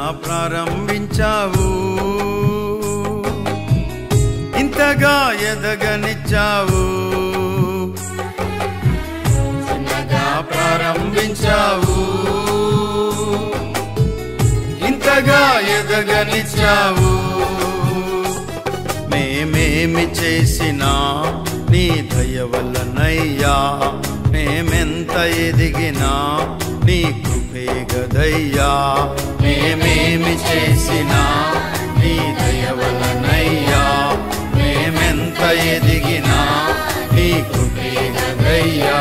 ప్రారంభించావు ఇంతగా ఎదగనిచ్చావు చిన్నగా ప్రారంభించావు ఇంతగా ఎదగనిచ్చావు మేమేమి చేసినా నీ దయ వల్లనయ్యా మేమెంత ఎదిగినా నీ కృపే గదయ్యా మేమేమి చేసినా నీ దయ వల్లనయ్యా మేమెంత ఎదిగినా నీ కృపే గదయ్యా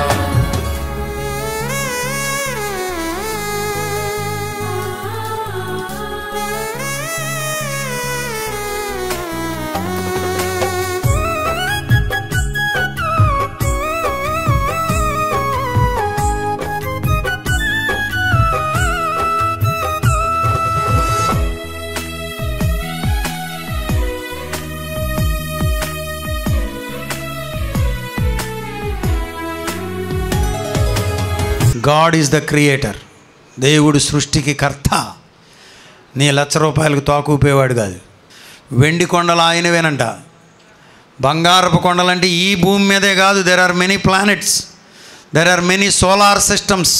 గాడ్ ఈజ్ ద క్రియేటర్ దేవుడు సృష్టికి కర్త నీ లక్ష రూపాయలకు తోకూపేవాడు కాదు వెండి కొండలు ఆయనవేనంట బంగారపు కొండలంటే ఈ భూమి మీదే కాదు there are many planets there are many solar systems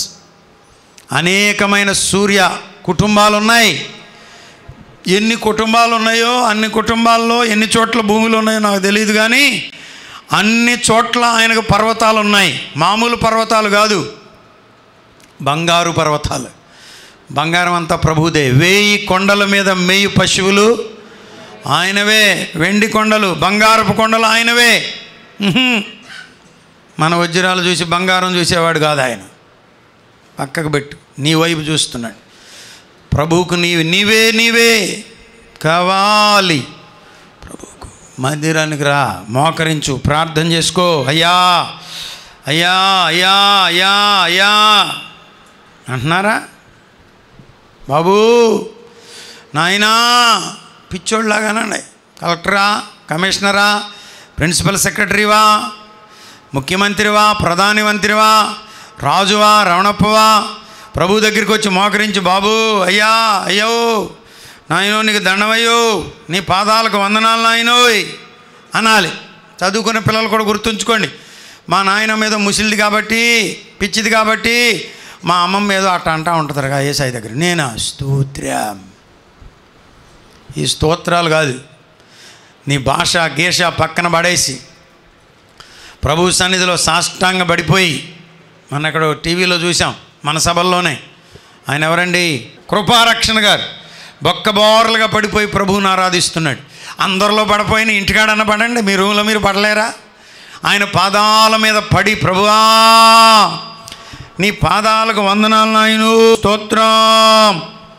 అనేకమైన సూర్య కుటుంబాలు ఉన్నాయి ఎన్ని కుటుంబాలు ఉన్నాయో అన్ని కుటుంబాల్లో ఎన్ని చోట్ల భూములు ఉన్నాయో నాకు తెలియదు కానీ అన్ని చోట్ల ఆయనకు పర్వతాలు ఉన్నాయి మామూలు పర్వతాలు కాదు బంగారు పర్వతాలు బంగారం అంతా ప్రభుదే వేయి కొండల మీద మేయి పశువులు ఆయనవే వెండి కొండలు బంగారపు కొండలు ఆయనవే ఉహుం. మన వజ్రాలు చూసి బంగారం చూసేవాడు కాదు ఆయన పక్కకు పెట్టు నీ వైపు చూస్తున్నాడు ప్రభువుకు నీవు నీవే నీవే కావాలి ప్రభువుకు మందిరానికి రా మోకరించు ప్రార్థన చేసుకో అయ్యా అయ్యా అయ్యా అయ్యా అయ్యా అంటున్నారా బాబూ నాయనా పిచ్చోళ్ళలాగానండి కలెక్టరా కమిషనరా ప్రిన్సిపల్ సెక్రటరీవా ముఖ్యమంత్రివా ప్రధాని మంత్రివా రాజువా రమణప్పవా ప్రభు దగ్గరికి వచ్చి మోకరించి బాబు అయ్యా అయ్యో నాయనో నీకు దండమయ్యో నీ పాదాలకు వందనాలు నాయనోయ్ అనాలి చదువుకునే పిల్లలు కూడా గుర్తుంచుకోండి మా నాయన మీద ముసిలిది కాబట్టి పిచ్చిది కాబట్టి మా అమ్మమ్మ ఏదో అట్ట అంటా ఉంటుంది కదా ఏసాయి దగ్గర నేనా స్తోత్రం ఈ స్తోత్రాలు కాదు నీ భాష గీష పక్కన పడేసి ప్రభు సన్నిధిలో సాష్టాంగ పడిపోయి మన ఇక్కడ టీవీలో చూసాం మన సభల్లోనే ఆయన ఎవరండి కృపారక్షణ గారు బొక్కబోర్లుగా పడిపోయి ప్రభువుని ఆరాధిస్తున్నాడు అందరిలో పడిపోయిన ఇంటికాడన్న పడండి మీ రూమ్లో మీరు పడలేరా ఆయన పాదాల మీద పడి ప్రభువా నీ పాదాలకు వందనాలు నాయను స్తోత్రం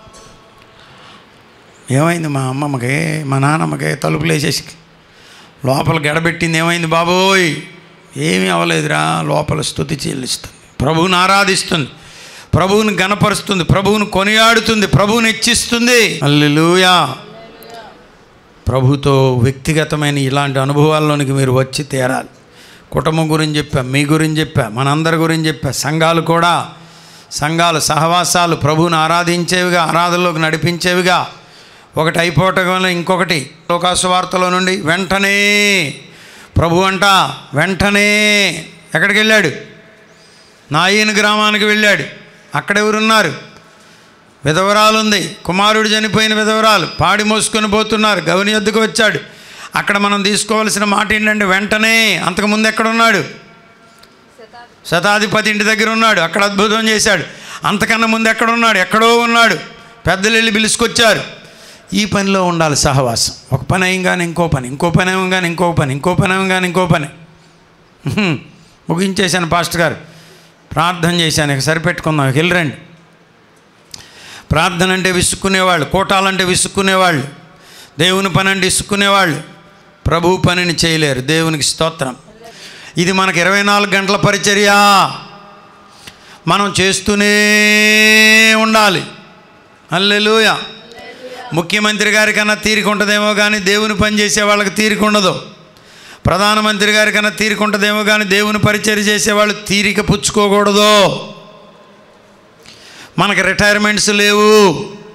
ఏమైంది మా అమ్మమ్మకి మా నాన్నమ్మకి తలుపులు వేసేసి లోపల గడబెట్టింది ఏమైంది బాబోయ్ ఏమీ అవ్వలేదురా లోపల స్థుతి చెల్లిస్తుంది ప్రభువుని ఆరాధిస్తుంది ప్రభువుని గనపరుస్తుంది ప్రభువుని కొనియాడుతుంది ప్రభువుని హెచ్చిస్తుంది అల్లెలూయా ప్రభుతో వ్యక్తిగతమైన ఇలాంటి అనుభవాల్లోనికి మీరు వచ్చి తీరాలి కుటుంబం గురించి చెప్పా మీ గురించి చెప్పా మనందరి గురించి చెప్పా సంఘాలు కూడా సంఘాలు సహవాసాలు ప్రభువుని ఆరాధించేవిగా ఆరాధనలోకి నడిపించేవిగా ఒకటి అయిపోవటం వల్ల ఇంకొకటి లోకాసు వార్తలో నుండి వెంటనే ప్రభు అంట వెంటనే ఎక్కడికి వెళ్ళాడు నాయన గ్రామానికి వెళ్ళాడు అక్కడెవరున్నారు విధవరాలు ఉంది కుమారుడు చనిపోయిన విధవరాలు పాడి మోసుకొని పోతున్నారు గవని వద్దకు వచ్చాడు అక్కడ మనం తీసుకోవాల్సిన మాట ఏంటంటే వెంటనే అంతకుముందు ఎక్కడున్నాడు శతాధిపతి ఇంటి దగ్గర ఉన్నాడు అక్కడ అద్భుతం చేశాడు అంతకన్నా ముందు ఎక్కడ ఉన్నాడు ఎక్కడో ఉన్నాడు పెద్దలు వెళ్ళి పిలుచుకొచ్చారు ఈ పనిలో ఉండాలి సహవాసం ఒక పని అయ్యంగానే ఇంకో పని ఇంకో పని అయ్యంగానే ఇంకో పని ఇంకో పని అయ్యంగానే ఇంకో పని హ్మ్. ముగించేశాను పాస్టర్ గారు ప్రార్థన చేశాను ఇక సరిపెట్టుకుందాం ఇక వెళ్ళరండి ప్రార్థన అంటే విసుక్కునేవాళ్ళు కోటాలంటే విసుక్కునేవాళ్ళు దేవుని పని అంటే విసుక్కునేవాళ్ళు ప్రభు పనిని చేయలేరు దేవునికి స్తోత్రం ఇది మనకి ఇరవై నాలుగు గంటల పరిచర్య మనం చేస్తూనే ఉండాలి అల్లెలుయ ముఖ్యమంత్రి గారి కన్నా తీరిక ఉంటుందేమో కానీ దేవుని పని చేసే వాళ్ళకి తీరిక ఉండదు ప్రధానమంత్రి గారి కన్నా తీరిక ఉంటుందేమో కానీ దేవుని పరిచర్య చేసేవాళ్ళు తీరిక పుచ్చుకోకూడదు మనకి రిటైర్మెంట్స్ లేవు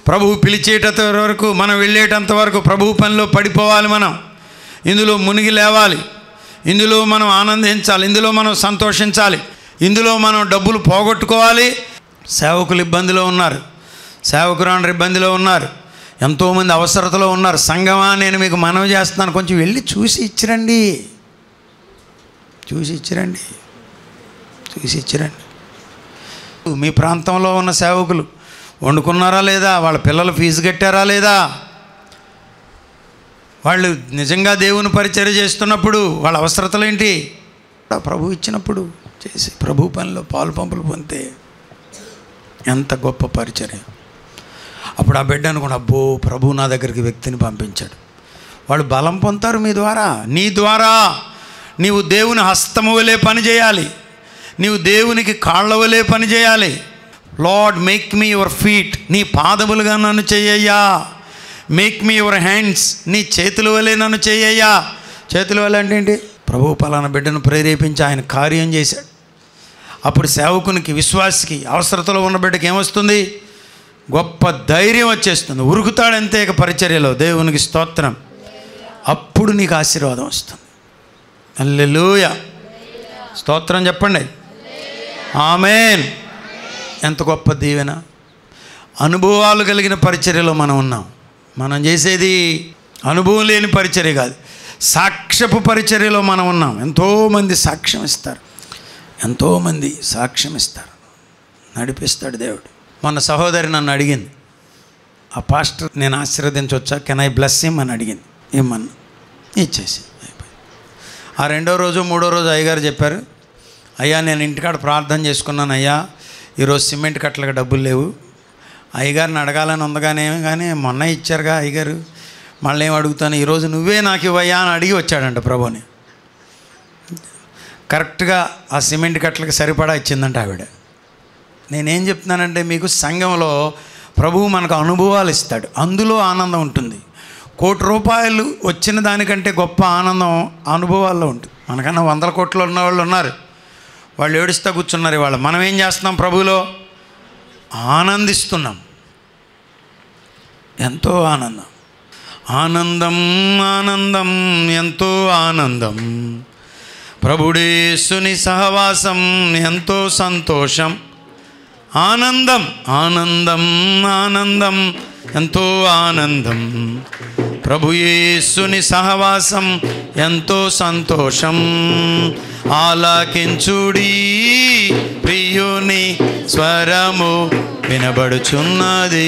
ప్రభువు పిలిచేటంత వరకు మనం వెళ్ళేటంత వరకు ప్రభువు పనిలో పడిపోవాలి మనం ఇందులో మునిగి లేవాలి ఇందులో మనం ఆనందించాలి ఇందులో మనం సంతోషించాలి ఇందులో మనం డబ్బులు పోగొట్టుకోవాలి సేవకులు ఇబ్బందిలో ఉన్నారు సేవకురాండ్రు ఇబ్బందిలో ఉన్నారు ఎంతోమంది అవసరతలో ఉన్నారు సంగమా నేను మీకు మనవి చేస్తున్నాను కొంచెం వెళ్ళి చూసి ఇచ్చిరండి చూసి ఇచ్చిరండి చూసి ఇచ్చిరండి మీ ప్రాంతంలో ఉన్న సేవకులు వండుకున్నారా లేదా వాళ్ళ పిల్లలు ఫీజు కట్టారా లేదా వాళ్ళు నిజంగా దేవుని పరిచర్య చేస్తున్నప్పుడు వాళ్ళ అవసరతలు ఏంటి ప్రభు ఇచ్చినప్పుడు చేసి ప్రభు పనిలో పాలు పంపులు పొందితే ఎంత గొప్ప పరిచర్య అప్పుడు ఆ బిడ్డ అనుకున్న అబ్బో ప్రభు నా దగ్గరికి వ్యక్తిని పంపించాడు వాళ్ళు బలం పొందుతారు మీ ద్వారా నీ ద్వారా నీవు దేవుని హస్తము వలె పని చేయాలి నీవు దేవునికి కాళ్ళ వలె పని చేయాలి Lord make me your feet నీ పాదములుగా నన్ను చెయ్యయ్యా మేక్ మీ యువర్ హ్యాండ్స్ నీ చేతుల వలె నన్ను చెయ్యయ్యా చేతుల వలె అంటే ఏంటి ప్రభు పలానా బిడ్డను ప్రేరేపించి ఆయన కార్యం చేశాడు అప్పుడు సేవకునికి విశ్వాసికి అవసరతలో ఉన్న బిడ్డకి ఏమొస్తుంది గొప్ప ధైర్యం వచ్చేస్తుంది ఉరుకుతాడంతే ఇక పరిచర్యలో దేవునికి స్తోత్రం అప్పుడు నీకు ఆశీర్వాదం వస్తుంది అల్లెలూయ స్తోత్రం చెప్పండి ఆమెన్ ఎంత గొప్ప దీవెన అనుభవాలు కలిగిన పరిచర్యలో మనం ఉన్నాం మనం చేసేది అనుభవం లేని పరిచర్య కాదు సాక్ష్యపు పరిచర్యలో మనం ఉన్నాం ఎంతోమంది సాక్ష్యం ఇస్తారు ఎంతోమంది సాక్ష్యం ఇస్తారు నడిపిస్తాడు దేవుడు మన సహోదరి నన్ను అడిగింది ఆ పాస్టర్ నేను ఆశీర్వదించవచ్చా కెన్ ఐ బ్లెస్ హిమ్ అని అడిగింది ఇమ్మన్నా ఇచ్చేసి అయిపోయింది ఆ రెండో రోజు మూడో రోజు అయ్యగారు చెప్పారు అయ్యా నేను ఇంటికాడ ప్రార్థన చేసుకున్నాను అయ్యా ఈరోజు సిమెంట్ కట్టలకు డబ్బులు లేవు అయ్యగారిని అడగాలని ఉంది కానీ కానీ మొన్న ఇచ్చారుగా అయ్యగారు మళ్ళీ ఏం అడుగుతాను ఈరోజు నువ్వే నాకు ఇవ్వయ్యా అని అడిగి వచ్చాడంట ప్రభుని కరెక్ట్గా ఆ సిమెంట్ కట్టలకు సరిపడా ఇచ్చిందంట ఆవిడ నేనేం చెప్తున్నానంటే మీకు సంఘంలో ప్రభువు మనకు అనుభవాలు ఇస్తాడు అందులో ఆనందం ఉంటుంది కోటి రూపాయలు వచ్చిన దానికంటే గొప్ప ఆనందం అనుభవాల్లో ఉంటుంది మనకన్నా వందల కోట్లు ఉన్న వాళ్ళు ఉన్నారు వాళ్ళు ఏడుస్తూ కూర్చున్నారు ఇవాళ మనం ఏం చేస్తున్నాం ప్రభువులో ఆనందిస్తున్నాం ఎంతో ఆనందం ఆనందం ఆనందం ఎంతో ఆనందం ప్రభుడేసుని సహవాసం ఎంతో సంతోషం ఆనందం ఆనందం ఆనందం ఎంతో ఆనందం ప్రభు యేసుని సహవాసం ఎంతో సంతోషం ఆలాకించుడి ప్రియుని స్వరము వినబడుచున్నది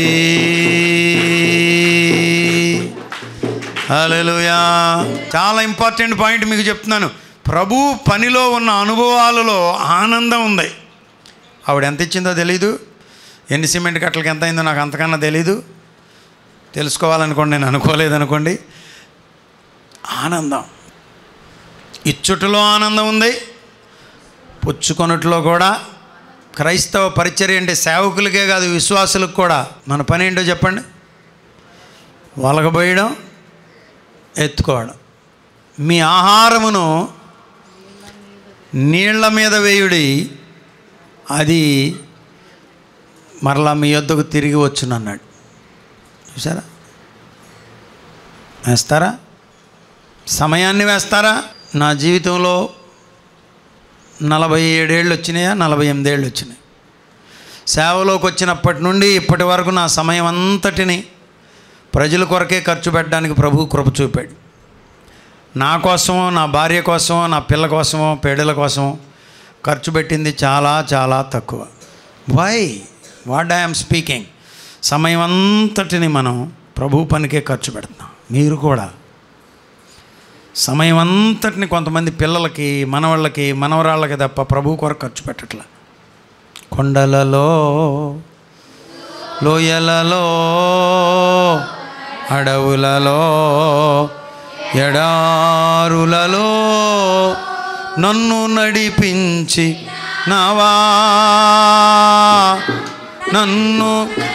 హల్లెలూయా చాలా ఇంపార్టెంట్ పాయింట్ మీకు చెప్తున్నాను ప్రభు పనిలో ఉన్న అనుభవాలలో ఆనందం ఉంది ఆవిడ ఎంత ఇచ్చిందో తెలీదు ఎన్ని సిమెంట్ కట్టలకి ఎంత అయిందో నాకు అంతకన్నా తెలీదు తెలుసుకోవాలనుకోండి నేను అనుకోలేదు అనుకోండి ఆనందం ఇచ్చుటలో ఆనందం ఉంది పుచ్చుకొనుట్లో కూడా క్రైస్తవ పరిచర్య అంటే సేవకులకే కాదు విశ్వాసులకు కూడా మన పని ఏంటో చెప్పండి వలగబోయడం ఎత్తుకోవడం మీ ఆహారమును నీళ్ల మీద వేయుడి అది మరలా మీ యొద్దకు తిరిగి వచ్చును అన్నాడు చూసారా వేస్తారా సమయాన్ని వేస్తారా నా జీవితంలో నలభై ఏడేళ్ళు వచ్చినాయా నలభై ఎనిమిదేళ్ళు వచ్చినాయి సేవలోకి వచ్చినప్పటి నుండి ఇప్పటి వరకు నా సమయం అంతటిని ప్రజల కొరకే ఖర్చు పెట్టడానికి ప్రభు కృప చూపాడు నా కోసమో నా భార్య కోసమో నా పిల్ల కోసమో పేడల కోసమో ఖర్చు పెట్టింది చాలా చాలా తక్కువ వై వాట్ ఐఎమ్ స్పీకింగ్ సమయం అంతటిని మనం ప్రభు పనికే ఖర్చు పెడుతున్నాం మీరు కూడా సమయం అంతటిని కొంతమంది పిల్లలకి మనవాళ్ళకి మనవరాళ్ళకి తప్ప ప్రభు కొరకు ఖర్చు పెట్టట్లా కొండలలో లోయలలో అడవులలో ఎడారులలో నన్ను నడిపించి నావా నన్ను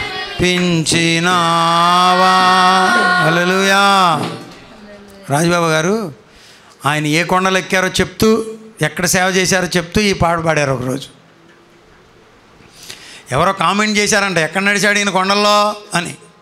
పించినావా హల్లెలూయా రాజబాబు గారు ఆయన ఏ కొండలు ఎక్కారో చెప్తూ ఎక్కడ సేవ చేశారో చెప్తూ ఈ పాట పాడారు ఒకరోజు ఎవరో కామెంట్ చేశారంట ఎక్కడ నడిచాడు ఈయన కొండల్లో అని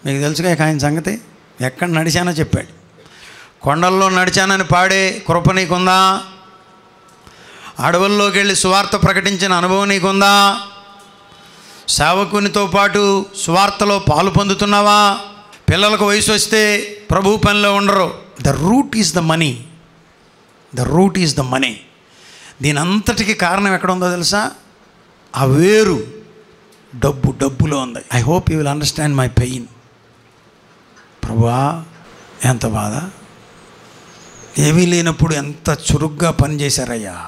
మీకు తెలుసుగా ఇక ఆయన సంగతి ఎక్కడ నడిచానో చెప్పాడు కొండల్లో నడిచానని పాడే కృప నీకుందా అడవుల్లోకి వెళ్ళి సువార్త ప్రకటించిన అనుభవం నీకుందా సేవకునితో పాటు సువార్తలో పాలు పొందుతున్నావా పిల్లలకు వయసు వస్తే ప్రభు పనిలో ఉండరు the root is the money the root is the money దీని అంతటికి కారణం ఎక్కడ ఉందో తెలుసా ఆ వేరు డబ్బు డబ్బులో ఉంది I hope you will understand my pain ప్రభువా ఎంత బాధ ఏమీ లేనప్పుడు ఎంత చురుగ్గా పనిచేశారయ్యా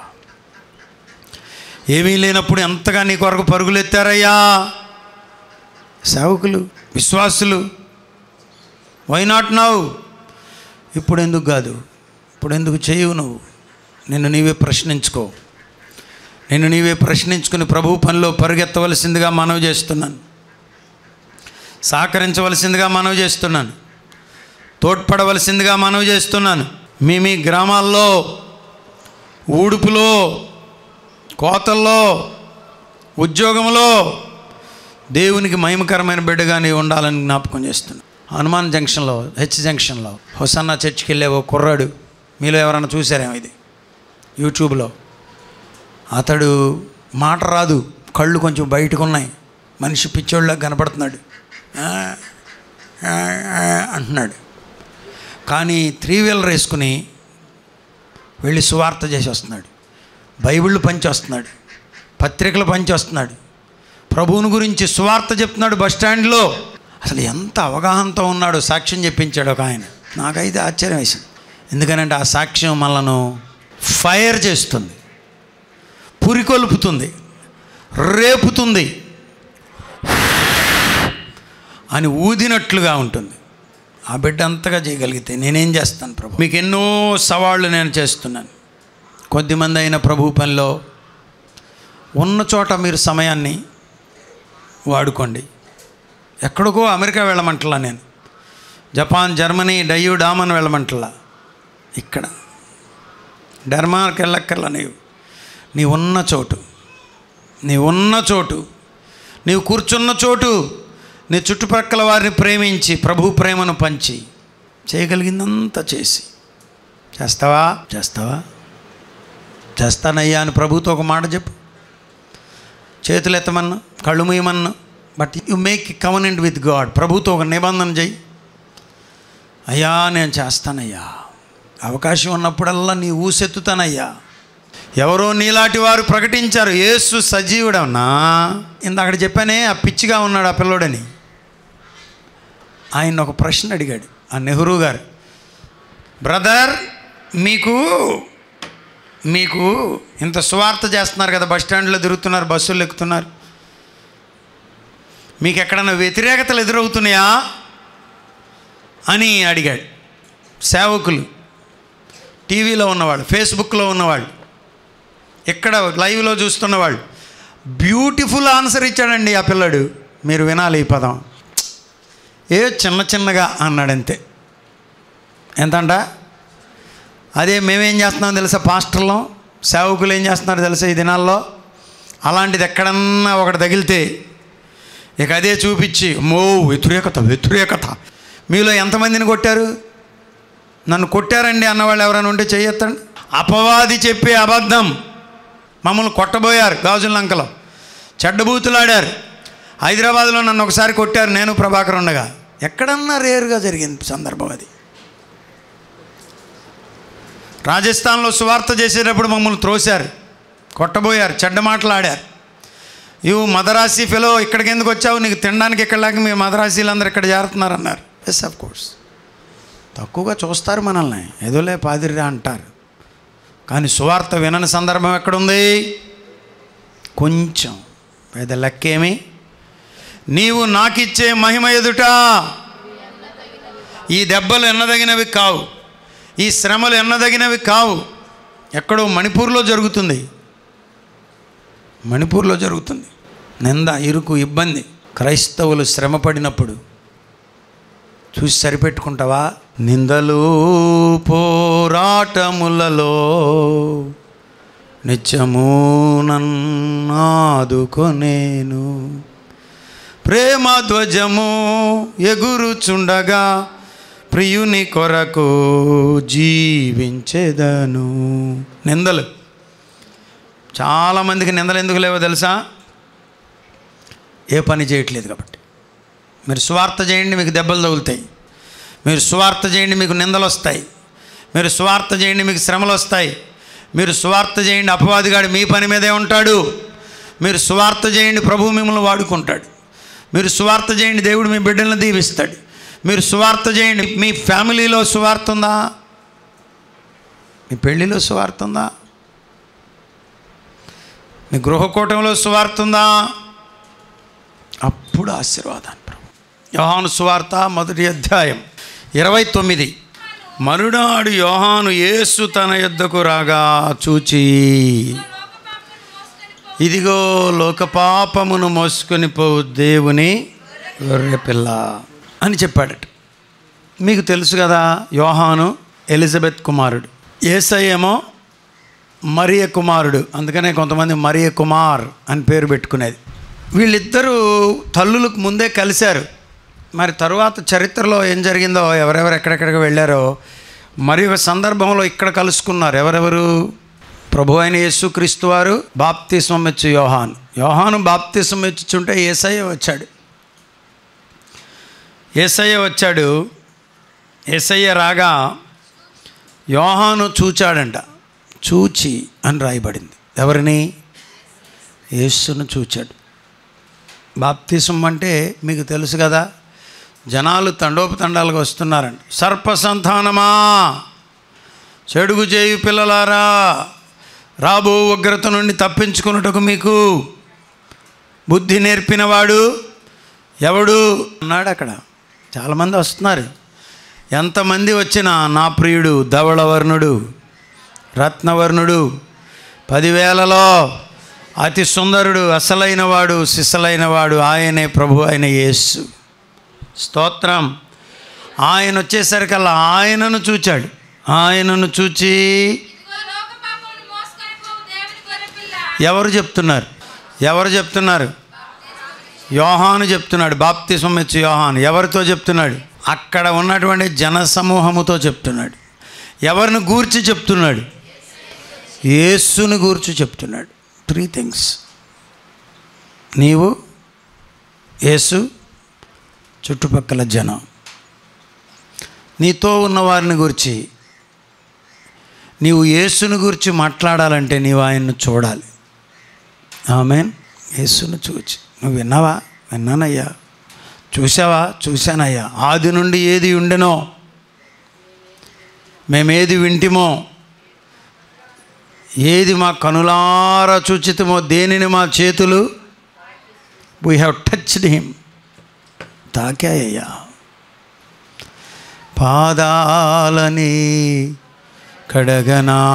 ఏమీ లేనప్పుడు ఎంతగా నీ కొరకు పరుగులు ఎత్తారయ్యా సేవకులు విశ్వాసులు వై నాట్ నవ్వు ఇప్పుడు ఎందుకు కాదు ఇప్పుడు ఎందుకు చేయవు నువ్వు నిన్ను నీవే ప్రశ్నించుకో నిన్ను నీవే ప్రశ్నించుకుని ప్రభు పనిలో పరుగెత్తవలసిందిగా మనవి చేస్తున్నాను సహకరించవలసిందిగా మనవి చేస్తున్నాను తోడ్పడవలసిందిగా మనవి చేస్తున్నాను మీ మీ గ్రామాల్లో ఊడుపులో కోతల్లో ఉద్యోగంలో దేవునికి మహిమకరమైన బిడ్డగా నీవు ఉండాలని జ్ఞాపకం చేస్తున్నాను హనుమాన్ జంక్షన్లో హెచ్ జంక్షన్లో హొసన్న చర్చికి వెళ్ళే ఓ కుర్రాడు మీలో ఎవరైనా చూసారేమో ఇది యూట్యూబ్లో అతడు మాట రాదు కళ్ళు కొంచెం బయటకు ఉన్నాయి మనిషి పిచ్చోళ్ళ కనపడుతున్నాడు ఆ, ఆ, ఆ అంటున్నాడు కానీ త్రీ వీలర్ వేసుకుని వెళ్ళి సువార్త చేసి వస్తున్నాడు బైబిళ్ళు పంచి వస్తున్నాడు పత్రికలు పంచి వస్తున్నాడు ప్రభువుని గురించి సువార్త చెప్తున్నాడు బస్ స్టాండ్లో అసలు ఎంత అవగాహనతో ఉన్నాడో సాక్ష్యం చెప్పించాడు ఒక ఆయన నాకైతే ఆశ్చర్యం వేసింది ఎందుకనంటే ఆ సాక్ష్యం మనను ఫైర్ చేస్తుంది పురికొల్పుతుంది రేపుతుంది అని ఊదినట్లుగా ఉంటుంది ఆ బిడ్డ అంతగా చేయగలిగితే నేనేం చేస్తాను ప్రభు మీకు ఎన్నో సవాళ్ళు నేను చేస్తున్నాను కొద్దిమంది అయిన ప్రభు పనిలో ఉన్న చోట మీరు సమయాన్ని వాడుకోండి ఎక్కడికో అమెరికా వెళ్ళమంటలా నేను జపాన్ జర్మనీ డయ్యూ డామన్ వెళ్ళమంటలా ఇక్కడ డెర్మార్క్ వెళ్ళక్కర్లా నీవు నీ ఉన్న చోటు నీ ఉన్న చోటు నీవు కూర్చున్న చోటు నీ చుట్టుపక్కల వారిని ప్రేమించి ప్రభు ప్రేమను పంచి చేయగలిగిందంతా చేసి చేస్తావా చేస్తావా చేస్తానయ్యా అని ప్రభుతో ఒక మాట చెప్పు చేతులు ఎత్తమన్నా కళ్ళు మూయమన్నా but you make covenant with God ప్రభుతో ఒక నిబంధన చేయి అయ్యా నేను చేస్తానయ్యా అవకాశం ఉన్నప్పుడల్లా నీ ఊసెత్తుతానయ్యా ఎవరో నీలాంటి వారు ప్రకటించారు యేసు సజీవుడన్నా ఇందాక చెప్పానే ఆ పిచ్చిగా ఉన్నాడు ఆ పిల్లోడని ఆయన ఒక ప్రశ్న అడిగాడు ఆ నెహ్రూ గారు బ్రదర్ మీకు మీకు ఇంత సువార్త చేస్తున్నారు కదా బస్ స్టాండ్లో తిరుగుతున్నారు బస్సులు ఎక్కుతున్నారు మీకు ఎక్కడన్నా వ్యతిరేకతలు ఎదురవుతున్నాయా అని అడిగాడు సేవకులు టీవీలో ఉన్నవాళ్ళు ఫేస్బుక్లో ఉన్నవాళ్ళు ఇక్కడ లైవ్లో చూస్తున్నవాళ్ళు బ్యూటిఫుల్ ఆన్సర్ ఇచ్చాడండి ఆ పిల్లడు మీరు వినాలి ఈ పదం ఏ చిన్న చిన్నగా అన్నాడంతే ఎంతంట అదే మేమేం చేస్తున్నాం తెలుసా పాస్టర్లో సేవకులు ఏం చేస్తున్నారు తెలుసా ఈ దినాల్లో అలాంటిది ఎక్కడన్నా ఒకటి తగిలితే ఇక అదే చూపించి మో వ్యతిరేకత వ్యతిరేకత మీలో ఎంతమందిని కొట్టారు నన్ను కొట్టారండి అన్నవాళ్ళు ఎవరైనా ఉంటే చెయ్యొత్తండి అపవాది చెప్పే అబద్ధం మమ్మల్ని కొట్టబోయారు గాజుల లంకలో చెడ్డబూతులాడారు హైదరాబాద్లో నన్ను ఒకసారి కొట్టారు నేను ప్రభాకర్ ఉండగా ఎక్కడన్నా రేరుగా జరిగింది సందర్భం అది రాజస్థాన్లో సువార్త చేసేటప్పుడు మమ్మల్ని త్రోశారు కొట్టబోయారు చెడ్డ మాటలాడారు ఇవి మదరాసి ఫెలో ఇక్కడికి ఎందుకు వచ్చావు నీకు తినడానికి ఇక్కడ లేక మీ మదరాసీలందరూ ఇక్కడ చేరుతున్నారు అన్నారు ఎస్ ఆఫ్ కోర్స్ తక్కువగా చూస్తారు మనల్ని ఏదోలే పాదిరిరా అంటారు కానీ సువార్త వినని సందర్భం ఎక్కడుంది కొంచెం పెద్ద లెక్కేమి నీవు నాకిచ్చే మహిమ ఎదుట ఈ దెబ్బలు ఎన్నదగినవి కావు ఈ శ్రమలు ఎన్నదగినవి కావు ఎక్కడో మణిపూర్లో జరుగుతుంది మణిపూర్లో జరుగుతుంది నింద ఇరుకు ఇబ్బంది క్రైస్తవులు శ్రమ పడినప్పుడు చూసి సరిపెట్టుకుంటావా నిందలు పోరాటములలో నిత్యము నన్నాదుకొనేను ప్రేమ ధ్వజము ఎగురుచుండగా ప్రియుని కొరకు జీవించేదను నిందలు చాలామందికి నిందలు ఎందుకు లేవో తెలుసా ఏ పని చేయట్లేదు కాబట్టి మీరు స్వార్థ చేయండి మీకు దెబ్బలు తగులుతాయి మీరు స్వార్థ చేయండి మీకు నిందలు వస్తాయి మీరు స్వార్థ చేయండి మీకు శ్రమలు వస్తాయి మీరు స్వార్థ చేయండి అపవాదిగాడు మీ పని మీదే ఉంటాడు మీరు స్వార్థ చేయండి ప్రభు మిమ్మల్ని వాడుకుంటాడు మీరు స్వార్థ చేయండి దేవుడు మీ బిడ్డలను దీవిస్తాడు మీరు స్వార్థ చేయండి మీ ఫ్యామిలీలో స్వార్థ ఉందా మీ పెళ్ళిలో స్వార్థ ఉందా మీ గృహకూటంలో స్వార్థ ఉందా అప్పుడు ఆశీర్వాదాన్ని ప్రభు యోహాను సువార్త మొదటి అధ్యాయం ఇరవై తొమ్మిది మరునాడు యోహాను యేసు తన యొద్దకు రాగా చూచి ఇదిగో లోకపాపమును మోసుకొని పోవు దేవుని గొర్రెపిల్ల అని చెప్పాడట మీకు తెలుసు కదా యోహాను ఎలిజబెత్ కుమారుడు ఏసయ్యేమో మరియ కుమారుడు అందుకనే కొంతమంది మరియ కుమార్ అని పేరు పెట్టుకునేది వీళ్ళిద్దరూ తల్లులకు ముందే కలిశారు మరి తరువాత చరిత్రలో ఏం జరిగిందో ఎవరెవరు ఎక్కడెక్కడికి వెళ్ళారో మరి ఒక సందర్భంలో ఇక్కడ కలుసుకున్నారు ఎవరెవరు ప్రభు అయిన యేసుక్రీస్తు వారు బాప్తిస్మం ఇచ్చు యోహాను యోహాను బాప్తిస్మం ఇచ్చుంటే ఏసయ్య వచ్చాడు ఏసయ్య వచ్చాడు ఏసయ్య రాగా యోహాను చూచాడంట చూచి అని రాయబడింది ఎవరిని యేసును చూచాడు బాప్తిసం అంటే మీకు తెలుసు కదా జనాలు తండోపతండాలుగా వస్తున్నారండి సర్ప సంతానమా చెడుగు చేయి పిల్లలారా రాబో ఉగ్రత నుండి తప్పించుకున్నట్టుకు మీకు బుద్ధి నేర్పినవాడు ఎవడు అన్నాడు అక్కడ చాలామంది వస్తున్నారు ఎంతమంది వచ్చినా నా ప్రియుడు ధవళవర్ణుడు రత్నవర్ణుడు పదివేలలో అతి సుందరుడు అసలైన వాడు సిసలైన వాడు ఆయనే ప్రభు అయిన యేసు స్తోత్రం ఆయన వచ్చేసరికల్లా ఆయనను చూచాడు ఆయనను చూచి ఇదిగో లోక పాపమును మోసుకొని పోవు దేవుని గొర్రెపిల్ల. ఎవరు చెప్తున్నారు ఎవరు చెప్తున్నారు యోహాను చెప్తున్నాడు బాప్తిసం ఇచ్చి యోహాను ఎవరితో చెప్తున్నాడు అక్కడ ఉన్నటువంటి జనసమూహముతో చెప్తున్నాడు ఎవరిని గూర్చి చెప్తున్నాడు యేసుని గూర్చి చెప్తున్నాడు త్రీ థింగ్స్ నీవు యేసు చుట్టుపక్కల జనం నీతో ఉన్న వారిని గురించి నీవు యేసుని గురించి మాట్లాడాలంటే నీవు ఆయన్ను చూడాలి ఆమెన్ యేసును చూచి నువ్వు విన్నావా విన్నానయ్యా చూసావా చూశానయ్యా ఆది నుండి ఏది ఉండెనో మేమేది వింటిమో ఏది మా కనులారా చూచితమో దేనిని మా చేతులు వీ హ్యావ్ టచ్డ్ హిమ్ తాకాయ్యా పాదాలని కడగనా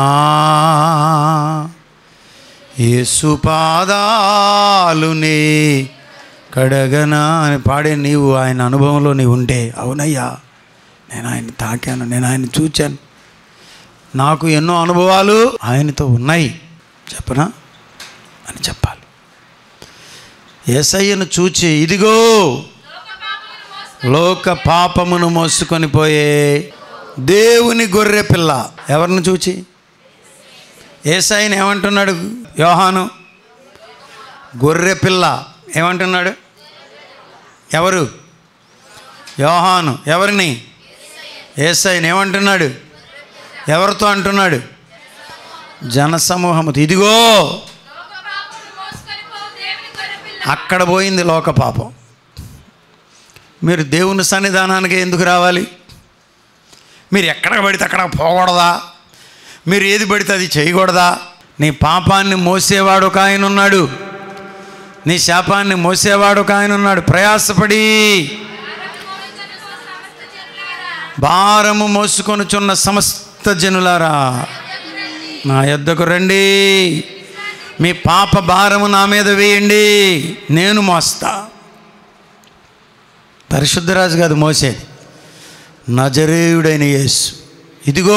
యేసు పాదాలుని కడగనా అని పాడే నీవు ఆయన అనుభవంలో నీవు ఉంటే అవునయ్యా నేను ఆయన తాకాను నేను ఆయన చూచాను నాకు ఎన్నో అనుభవాలు ఆయనతో ఉన్నాయి చెప్పనా అని చెప్పాలి ఏసయ్యను చూచి ఇదిగో లోక పాపమును మోసుకొని పోయే దేవుని గొర్రె పిల్ల ఎవరిని చూచి ఏసైని ఏమంటున్నాడు యోహాను గొర్రె పిల్ల ఏమంటున్నాడు ఎవరు యోహాను ఎవరిని ఏసైని ఏమంటున్నాడు ఎవరితో అంటున్నాడు జనసమూహముతో ఇదిగో లోక పాపమును మోసుకొని పోవు దేవుని గొర్రెపిల్ల. అక్కడ పోయింది లోక పాపం మీరు దేవుని సన్నిధానానికి ఎందుకు రావాలి మీరు ఎక్కడ పడితే అక్కడ పోకూడదా మీరు ఏది పడితే అది చేయకూడదా నీ పాపాన్ని మోసేవాడు ఒక ఆయన ఉన్నాడు నీ శాపాన్ని మోసేవాడు ఒక ఆయన ఉన్నాడు ప్రయాసపడి భారము మోసుకొనుచున్న సమస్త జనులారా నా యొద్దకు రండి మీ పాప భారము నా మీద వేయండి నేను మోస్తా పరిశుద్ధరాజు కాదు మోసేది నజరేయుడైన యేసు ఇదిగో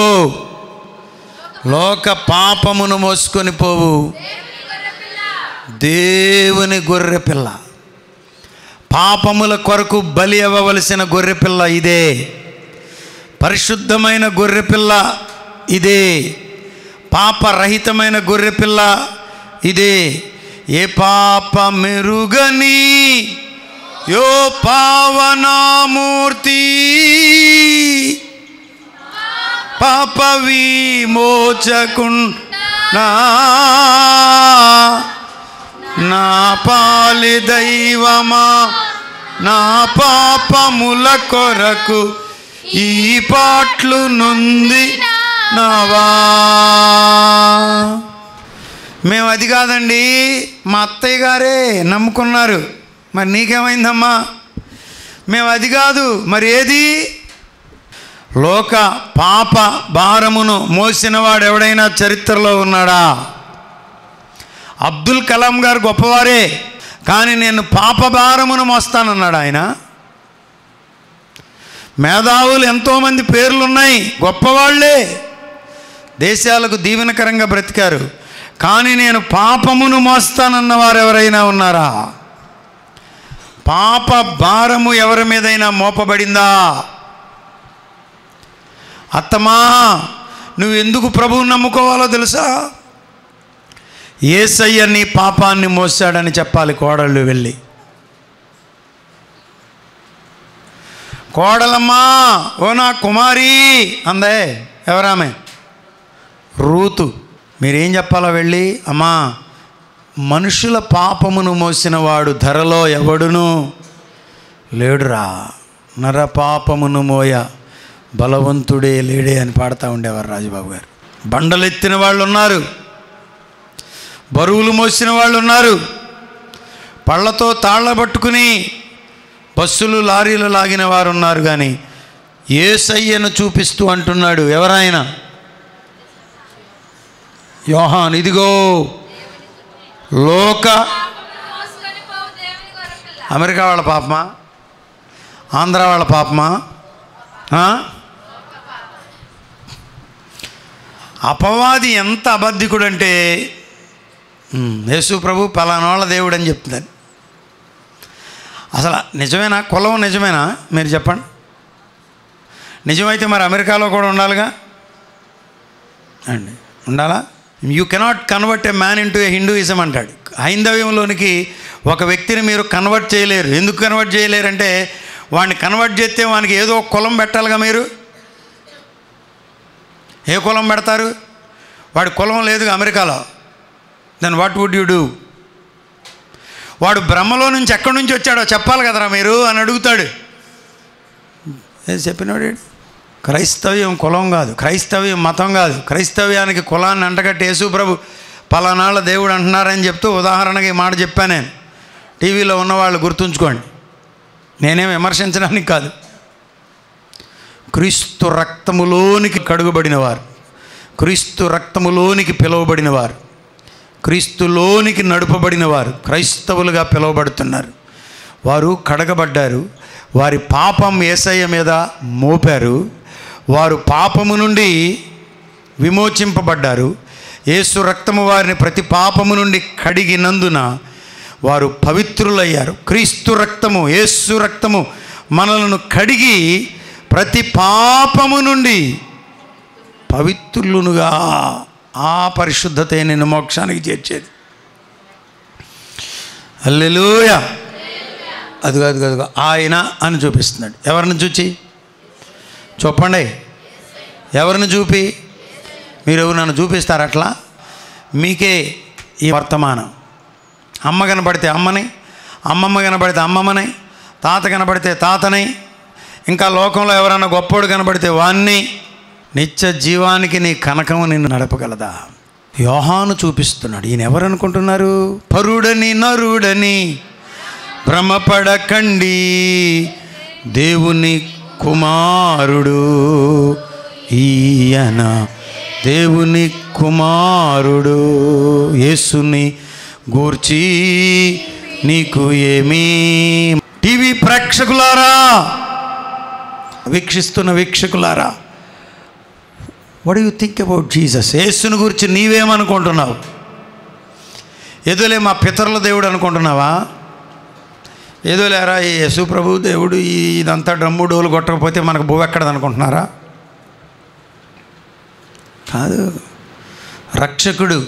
లోక పాపమును మోసుకొని పోవు దేవుని గొర్రె పిల్ల పాపముల కొరకు బలి అవ్వవలసిన గొర్రెపిల్ల ఇదే పరిశుద్ధమైన గొర్రెపిల్ల ఇదే పాపరహితమైన గొర్రెపిల్ల ఇదే ఏ పాప మెరుగని యో పావనామూర్తి పాప విమోచకుండా నా పాలి దైవమా నా పాపముల కొరకు ఈ పాట్లు నుండి నావా మేము అది కాదండి మా అత్తయ్య గారే నమ్ముకున్నారు మరి నీకేమైందమ్మా మేము అది కాదు మరి ఏది లోక పాప భారమును మోసినవాడు ఎవడైనా చరిత్రలో ఉన్నాడా అబ్దుల్ కలాం గారు గొప్పవారే కానీ నేను పాప భారమును మోస్తానన్నాడు ఆయన మేధావులు ఎంతోమంది పేర్లున్నాయి గొప్పవాళ్లే దేశాలకు దీవెనకరంగా బ్రతికారు కానీ నేను పాపమును మోస్తానన్న వారు ఎవరైనా ఉన్నారా పాప భారము ఎవరి మీదైనా మోపబడిందా అత్తమా నువ్వు ఎందుకు ప్రభువుని నమ్ముకోవాలో తెలుసా ఏసయ్య నీ పాపాన్ని మోసాడని చెప్పాలి కోడళ్ళు వెళ్ళి కోడలమ్మా ఓ నా కుమారి అందే ఎవరామె రూతు మీరేం చెప్పాలో వెళ్ళి అమ్మా మనుషుల పాపమును మోసిన వాడు ధరలో ఎవడును లేడురా నర పాపమును మోయ బలవంతుడే లేడే అని పాడుతూ ఉండేవారు రాజుబాబు గారు బండలెత్తిన వాళ్ళు ఉన్నారు బరువులు మోసిన వాళ్ళు ఉన్నారు పళ్ళతో తాళ్ళ పట్టుకుని బస్సులు లారీలు లాగిన వారు ఉన్నారు కానీ ఏసయ్యను చూపిస్తూ అంటున్నాడు ఎవరాయన యోహాన్ ఇదిగో లోక పాపమును మోసుకొని పోవు దేవుని గొర్రెపిల్ల అమెరికా వాళ్ళ పాపమా ఆంధ్ర వాళ్ళ పాపమా ఆ? అపవాది ఎంత అబద్ధికుడంటే ఉమ్, యేసు ప్రభు పలానా వాళ్ళ దేవుడు అని చెప్తుంది అసలు నిజమేనా కులం నిజమేనా మీరు చెప్పండి నిజమైతే మరి అమెరికాలో కూడా ఉండాలిగా అండి ఉండాలా you cannot convert a man into a Hinduism అంటాడు హైందవ్యంలోనికి ఒక వ్యక్తిని మీరు కన్వర్ట్ చేయలేరు ఎందుకు కన్వర్ట్ చేయలేరు అంటే వాడిని కన్వర్ట్ చేస్తే వానికి ఏదో ఒక కులం పెట్టాలిగా మీరు ఏ కులం పెడతారు వాడి కులం లేదుగా అమెరికాలో then what would you do వాడు బ్రహ్మలో నుంచి ఎక్కడి నుంచి వచ్చాడో చెప్పాలి కదరా మీరు అని అడుగుతాడు ఏం చెప్పినాడు ఈడు? క్రైస్తవ్యం కులం కాదు క్రైస్తవ్యం మతం కాదు క్రైస్తవ్యానికి కులాన్ని అంటగట్టి యేసు ప్రభు పలానాళ్ళ దేవుడు అంటున్నారని చెప్తూ ఉదాహరణకి ఈ మాట చెప్పాను నేను టీవీలో ఉన్నవాళ్ళు గుర్తుంచుకోండి నేనేం విమర్శించడానికి కాదు క్రీస్తు రక్తములోనికి కడుగుబడిన వారు క్రీస్తు రక్తములోనికి పిలువబడిన వారు క్రీస్తులోనికి నడుపబడిన వారు క్రైస్తవులుగా పిలువబడుతున్నారు వారు కడగబడ్డారు వారి పాపం ఏసయ్య మీద మోపారు వారు పాపము నుండి విమోచింపబడ్డారు యేసు రక్తము వారిని ప్రతి పాపము నుండి కడిగినందున వారు పవిత్రులయ్యారు క్రీస్తు రక్తము యేసు రక్తము మనలను కడిగి ప్రతి పాపము నుండి పవిత్రులునుగా ఆ పరిశుద్ధతే నిన్ను మోక్షానికి చేర్చేది అల్లెలూయ అదిగో అదిగో అదిగో ఆయన అని చూపిస్తున్నాడు ఎవరిని చూచి చెప్పండి ఎవరిని చూపి మీరు ఎవరు నన్ను చూపిస్తారు అట్లా మీకే ఈ వర్తమానం అమ్మ కనబడితే అమ్మని అమ్మమ్మ కనబడితే అమ్మమ్మని తాత కనబడితే తాతని ఇంకా లోకంలో ఎవరైనా గొప్పోడు కనబడితే వాణ్ణి నిత్య జీవానికి నీ కనకము నిన్ను నడపగలదా యోహాను చూపిస్తున్నాడు ఈయన ఎవరు అనుకుంటున్నారు పరుడని నరుడని భ్రమపడకండి దేవుని కుమారుడు ఈయన దేవుని కుమారుడు యేసుని గూర్చి నీకు ఏమీ టీవీ ప్రేక్షకులారా వీక్షిస్తున్న వీక్షకులారా what you think about Jesus యేసుని గురించి నీవేమనుకుంటున్నావు ఎదులే మా పితరుల దేవుడు అనుకుంటున్నావా ఏదో లేరా ఈ యేసు ప్రభు దేవుడు ఈ ఇదంతా డ్రమ్ము డోలు కొట్టకపోతే మనకు భూ ఎక్కడది అనుకుంటున్నారా కాదు రక్షకుడు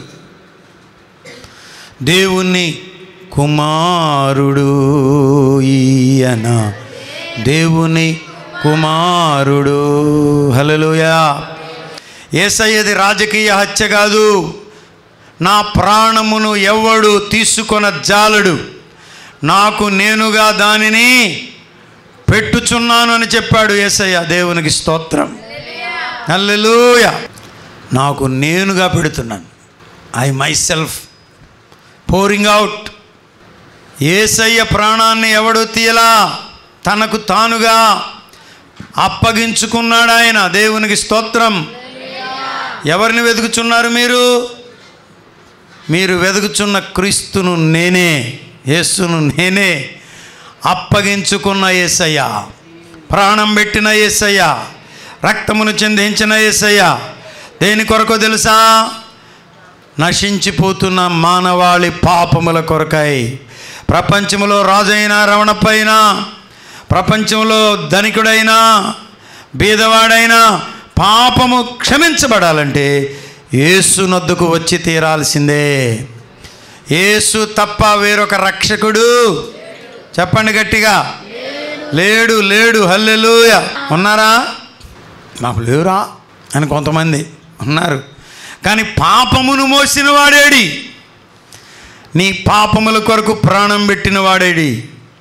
దేవుని కుమారుడు ఈయన దేవుని కుమారుడు హలలుయా ఏసయ్యది రాజకీయ హత్య కాదు నా ప్రాణమును ఎవడు తీసుకొన జాలడు నాకు నేనుగా దానిని పెట్టుచున్నాను అని చెప్పాడు ఏసయ్య దేవునికి స్తోత్రం హల్లెలూయ నాకు నేనుగా పెడుతున్నాను I myself pouring out ఏసయ్య ప్రాణాన్ని ఎవడు తీయలా తనకు తానుగా అప్పగించుకున్నాడు ఆయన దేవునికి స్తోత్రం ఎవరిని వెతుకుచున్నారు మీరు మీరు వెతుకుచున్న క్రీస్తును నేనే యేసును నేనే అప్పగించుకున్న యేసయ్య ప్రాణం పెట్టిన యేసయ్య రక్తమును చెందించిన యేసయ్య దేని కొరకు తెలుసా నశించిపోతున్న మానవాళి పాపముల కొరకై ప్రపంచంలో రాజైన రమణపైన ప్రపంచంలో ధనికుడైనా బీదవాడైనా పాపము క్షమించబడాలంటే యేసు నద్దుకు వచ్చి తీరాల్సిందే యేసు తప్ప వేరొక రక్షకుడు చెప్పండి గట్టిగా లేడు లేడు హల్లెలూయ ఉన్నారా మాకు లేవురా అని కొంతమంది ఉన్నారు కానీ పాపమును మోసిన వాడేడి నీ పాపముల కొరకు ప్రాణం పెట్టిన వాడేడి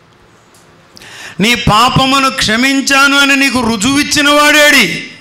నీ పాపమును క్షమించాను అని నీకు రుజువిచ్చిన వాడేడి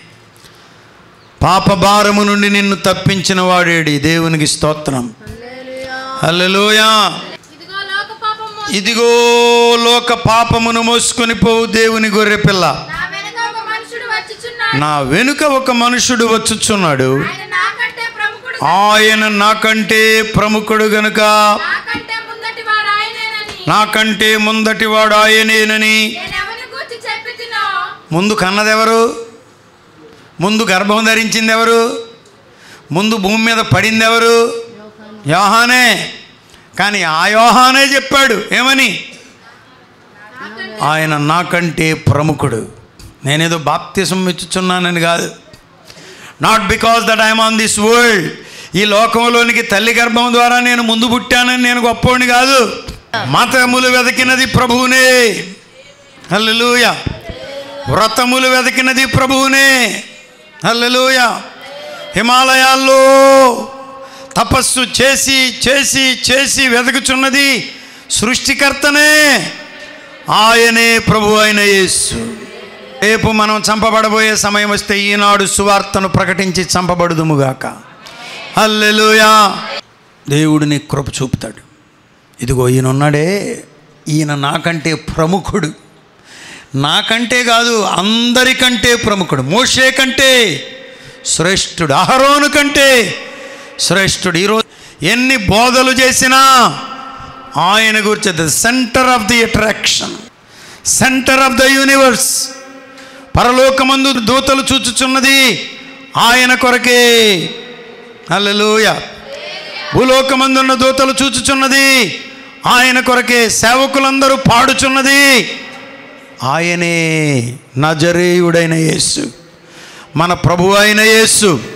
పాప భారము నుండి నిన్ను తప్పించిన వాడేడి దేవునికి స్తోత్రం హల్లెలూయా ఇదిగో లోక పాపం మో- ఇదిగో లోక పాపమును మోసుకొని పోవు దేవుని గొర్రె పిల్ల నా వెనుక ఒక మనుషుడు వచ్చుచున్నాడు నా వెనుక ఒక మనుషుడు వచ్చుచున్నాడు ఆయన నాకంటే ప్రముఖుడు ఆయన నాకంటే ప్రముఖుడు గనుక నాకంటే ముందటి వాడు ఆయనేనని నాకంటే ముందటి వాడు ఆయనేనని నేను ఎవరిని గూర్చి చెప్పి తినో ముందు కన్నదెవరు ముందు గర్భం ధరించింది ఎవరు ముందు భూమి మీద పడింది ఎవరు యోహానే కానీ ఆ యోహానే చెప్పాడు ఏమని ఆయన నాకంటే ప్రముఖుడు నేనేదో బాప్తిసం ఇచ్చుచున్నానని కాదు not because that I'm on this world ఈ లోకంలోనికి తల్లి గర్భం ద్వారా నేను ముందు పుట్టానని నేను గొప్పవాడిని కాదు మతములు వెతికినది ప్రభువునే హల్లెలూయ వ్రతములు వెతికినది ప్రభువునే హల్లెలూయ హిమాలయాల్లో తపస్సు చేసి చేసి చేసి వెతుకుచున్నది సృష్టికర్తనే ఆయనే ప్రభు అయిన యేసు రేపు మనం చంపబడబోయే సమయం వస్తే ఈనాడు సువార్తను ప్రకటించి చంపబడుదుముగాక హల్లెలూయా దేవుడు నీ కృప చూపుతాడు ఇదిగో ఈయన ఉన్నాడే ఈయన నాకంటే ప్రముఖుడు నాకంటే కాదు అందరికంటే ప్రముఖుడు మోషే కంటే శ్రేష్ఠుడు అహరోను కంటే శ్రేష్ఠుడు ఈరోజు ఎన్ని బోధలు చేసినా ఆయన గురించి the centre of the attraction centre of the universe పరలోకమందు దూతలు చూచుచున్నది ఆయన కొరకే హల్లెలూయా భూలోకమందున్న దూతలు చూచుచున్నది ఆయన కొరకే సేవకులందరూ పాడుచున్నది ఆయనే నజరేయుడైన యేసు మన ప్రభు అయిన యేసు